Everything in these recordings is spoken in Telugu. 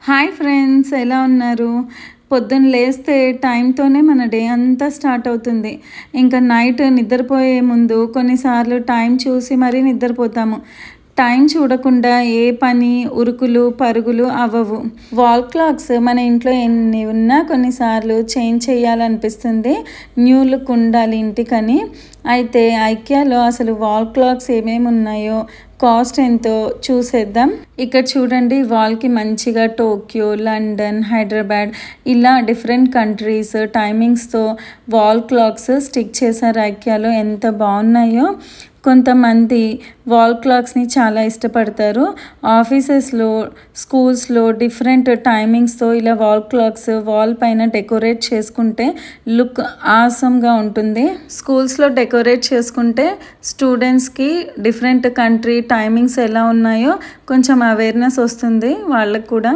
హాయ్ ఫ్రెండ్స్ ఎలా ఉన్నారు పొద్దున్న లేస్తే టైంతోనే మన డే అంతా స్టార్ట్ అవుతుంది ఇంకా నైట్ నిద్రపోయే ముందు కొన్నిసార్లు టైం చూసి మరీ నిద్రపోతాము టైం చూడకుండా ఏ పని ఉరుకులు పరుగులు అవ్వవు వాల్ క్లాక్స్ మన ఇంట్లో ఎన్ని ఉన్నా కొన్నిసార్లు చేంజ్ చేయాలనిపిస్తుంది న్యూ లుక్ ఉండాలి ఇంటికని అయితే ఐక్యాలో అసలు వాల్ క్లాక్స్ ఏమేమి ఉన్నాయో కాస్ట్ ఎంతో చూసేద్దాం ఇక్కడ చూడండి వాల్కి మంచిగా టోక్యో లండన్ హైదరాబాద్ ఇలా డిఫరెంట్ కంట్రీస్ టైమింగ్స్తో వాల్ క్లాక్స్ స్టిక్ చేశారు ఐక్యాలో ఎంత బాగున్నాయో కొంతమంది వాల్ క్లాక్స్ని చాలా ఇష్టపడతారు ఆఫీసెస్లో స్కూల్స్లో డిఫరెంట్ టైమింగ్స్తో ఇలా వాల్ క్లాక్స్ వాల్ పైన డెకరేట్ చేసుకుంటే లుక్ ఆసమ్గా ఉంటుంది స్కూల్స్లో డెకరేట్ చేసుకుంటే స్టూడెంట్స్కి డిఫరెంట్ కంట్రీ టైమింగ్స్ ఎలా ఉన్నాయో కొంచెం అవేర్నెస్ వస్తుంది వాళ్ళకు కూడా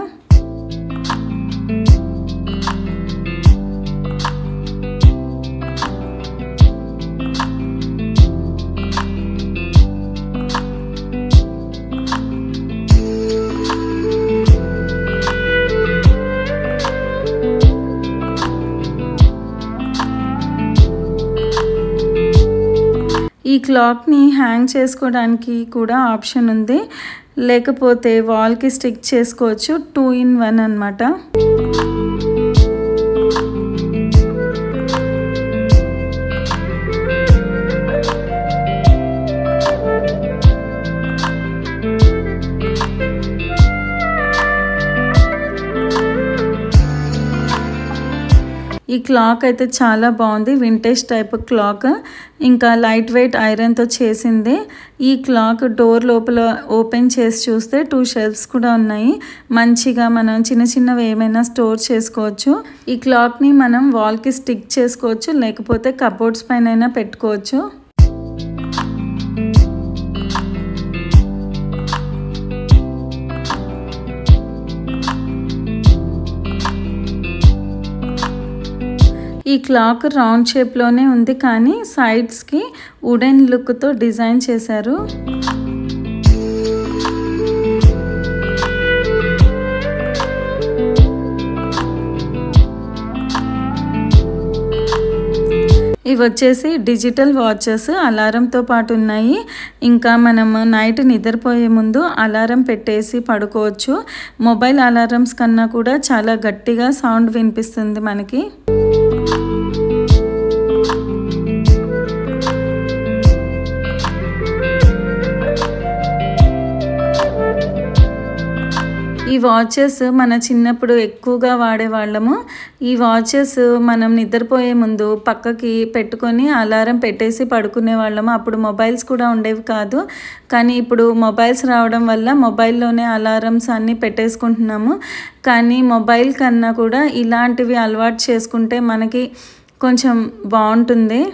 ఈ క్లాక్ని హ్యాంగ్ చేసుకోవడానికి కూడా ఆప్షన్ ఉంది లేకపోతే వాల్కి స్టిక్ చేసుకోవచ్చు టూ ఇన్ వన్ అనమాట ఈ క్లాక్ అయితే చాలా బాగుంది వింటేజ్ టైప్ క్లాక్ ఇంకా లైట్ వెయిట్ ఐరన్తో చేసింది ఈ క్లాక్ డోర్ లోపల ఓపెన్ చేసి చూస్తే టూ షెల్ఫ్స్ కూడా ఉన్నాయి మంచిగా మనం చిన్న చిన్నవి ఏమైనా స్టోర్ చేసుకోవచ్చు ఈ క్లాక్ని మనం వాల్కి స్టిక్ చేసుకోవచ్చు లేకపోతే కబోర్డ్స్ పైన పెట్టుకోవచ్చు ఈ క్లాక్ రౌండ్ షేప్లోనే ఉంది కానీ సైడ్స్కి వుడెన్ లుక్తో డిజైన్ చేశారు ఇవి వచ్చేసి డిజిటల్ వాచెస్ అలారంతో పాటు ఉన్నాయి ఇంకా మనము నైట్ నిద్రపోయే ముందు అలారం పెట్టేసి పడుకోవచ్చు మొబైల్ అలారమ్స్ కన్నా కూడా చాలా గట్టిగా సౌండ్ వినిపిస్తుంది మనకి ఈ వాచెస్ మన చిన్నప్పుడు ఎక్కువగా వాడేవాళ్ళము ఈ వాచెస్ మనం నిద్రపోయే ముందు పక్కకి పెట్టుకొని అలారం పెట్టేసి పడుకునే వాళ్ళము అప్పుడు మొబైల్స్ కూడా ఉండేవి కాదు కానీ ఇప్పుడు మొబైల్స్ రావడం వల్ల మొబైల్లోనే అలారమ్స్ అన్నీ పెట్టేసుకుంటున్నాము కానీ మొబైల్ కన్నా కూడా ఇలాంటివి అలవాటు చేసుకుంటే మనకి కొంచెం బాగుంటుంది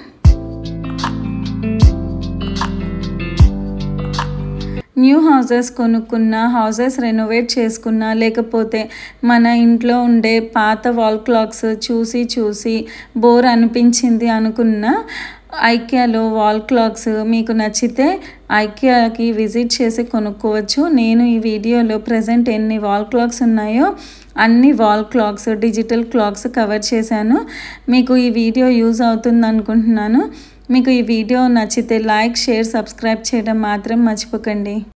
న్యూ హౌసెస్ కొనుక్కున్న హౌసెస్ రెనోవేట్ చేసుకున్న లేకపోతే మన ఇంట్లో ఉండే పాత వాల్ క్లాక్స్ చూసి చూసి బోర్ అనిపించింది అనుకున్న ఐక్యాలో వాల్ క్లాక్స్ మీకు నచ్చితే ఐక్యాకి విజిట్ చేసి కొనుక్కోవచ్చు నేను ఈ వీడియోలో ప్రజెంట్ ఎన్ని వాల్ క్లాక్స్ ఉన్నాయో అన్ని wall clocks digital clocks cover చేశాను మీకు ఈ వీడియో యూజ్ అవుతుంది అనుకుంటున్నాను మీకు ఈ వీడియో నచ్చితే లైక్ షేర్ సబ్స్క్రైబ్ చేయడం మాత్రం మర్చిపోకండి